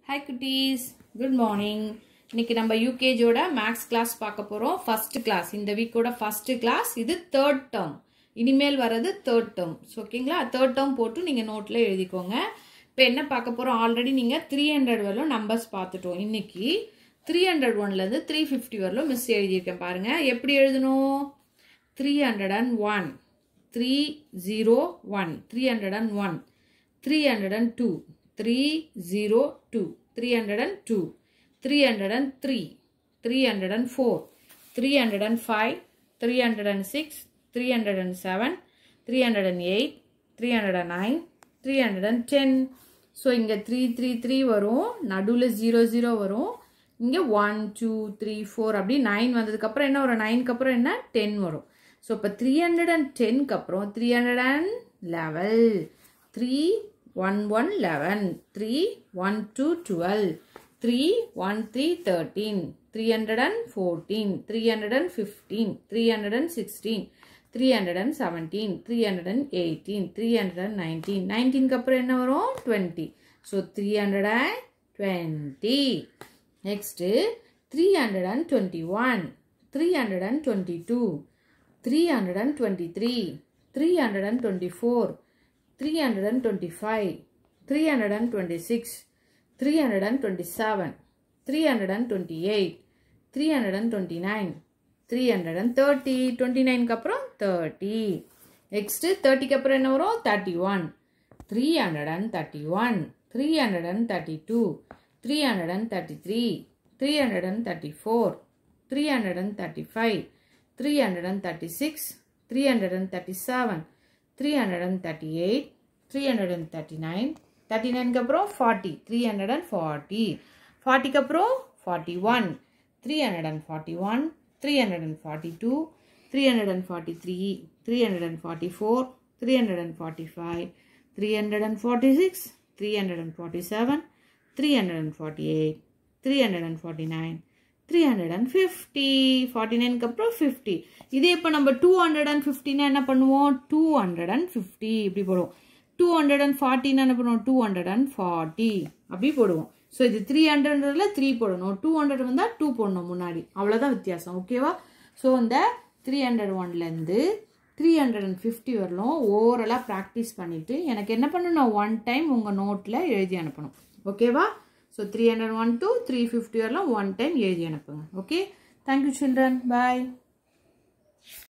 hi குட்டீஸ் good morning இன்னைக்கு நம்ம யூகேஜோட மேக்ஸ் கிளாஸ் பார்க்க போகிறோம் ஃபர்ஸ்ட் கிளாஸ் இந்த வீக்கோட ஃபர்ஸ்ட் கிளாஸ் இது தேர்ட் டேர்ம் இனிமேல் வர்றது தேர்ட் டேர்ம் ஓகேங்களா தேர்ட் டேர்ம் போட்டு நீங்கள் நோட்டில் எழுதிக்கோங்க இப்போ என்ன பார்க்க போகிறோம் ஆல்ரெடி நீங்கள் த்ரீ ஹண்ட்ரட் வரலும் நம்பர்ஸ் பார்த்துட்டோம் இன்னைக்கு த்ரீ ஹண்ட்ரட் ஒன்லேருந்து த்ரீ ஃபிஃப்டி வரலும் மிஸ் எழுதியிருக்கேன் பாருங்கள் எப்படி எழுதணும் three hundred and one three zero one three hundred and one three hundred and two three zero two three hundred and two three hundred and three three hundred and four three hundred and five three hundred and six three hundred and seven three hundred and eight three hundred and nine three hundred and ten so இங்கே three three three வரும் நடுவில் zero zero வரும் இங்கே one two three four அப்படி nine வந்ததுக்கப்புறம் என்ன வரும் நைனுக்கு அப்புறம் என்ன டென் வரும் ஸோ இப்போ த்ரீ ஹண்ட்ரட் அண்ட் டென்க்கு அப்புறம் three hundred and eleven three one one eleven three one two twelve three one three thirteen three hundred and fourteen three hundred and fifteen three hundred and sixteen three hundred and seventeen three hundred and eighteen three hundred and nineteen நைன்டீனுக்கு அப்புறம் என்ன வரும் twenty so three hundred and twenty next three hundred and twenty one three hundred and twenty two three hundred and twenty three three hundred and twenty four three hundred and twenty five three hundred and twenty six three hundred and twenty seven three hundred and twenty eight three hundred and twenty nine three hundred and thirty twenty நைனுக்கு அப்புறம் thirty next தேர்ட்டிக்கு அப்புறம் என்ன வரும் thirty one three hundred and thirty one three hundred and thirty two three hundred and thirty three three hundred and thirty four three hundred and thirty five three hundred and thirty six three hundred and thirty seven three hundred and thirty eight three hundred and thirty nine thirty நைனுக்கு அப்புறம் forty three hundred and forty ஃபார்ட்டிக்கு அப்புறம் forty one three hundred and forty one three hundred and forty two three hundred and forty three three hundred and forty four three hundred and forty five three hundred and forty six three hundred and forty seven three hundred and forty eight three hundred and forty nine three hundred and fifty forty நைனுக்கு அப்புறம் fifty இதே இப்போ நம்ம two hundred and ஃபிஃப்டினா என்ன பண்ணுவோம் two hundred and fifty இப்படி போடுவோம் two hundred and ஃபார்ட்டின்னு என்ன பண்ணுவோம் டூ ஹண்ட்ரட் அண்ட் ஃபார்ட்டி அப்படி போடுவோம் ஸோ இது த்ரீ ஹண்ட்ரட்ல த்ரீ போடணும் டூ ஹண்ட்ரட் வந்தால் டூ போடணும் முன்னாடி அவ்வளோதான் வித்தியாசம் ஓகேவா ஸோ இந்த த்ரீ ஹண்ட்ரட் ஒன்லேருந்து த்ரீ ஹண்ட்ரட் அண்ட் ஃபிஃப்டி வரலும் ஓவரலாக ப்ராக்டிஸ் பண்ணிவிட்டு எனக்கு என்ன பண்ணணும் ஒன் டைம் உங்கள் நோட்டில் எழுதி அனுப்பணும் ஓகேவா so three hundred one two three fifty வரலாம் ஒன் டைம் எழுதி அனுப்புங்க ஓகே தேங்க்யூ சில்ட்ரன் பாய்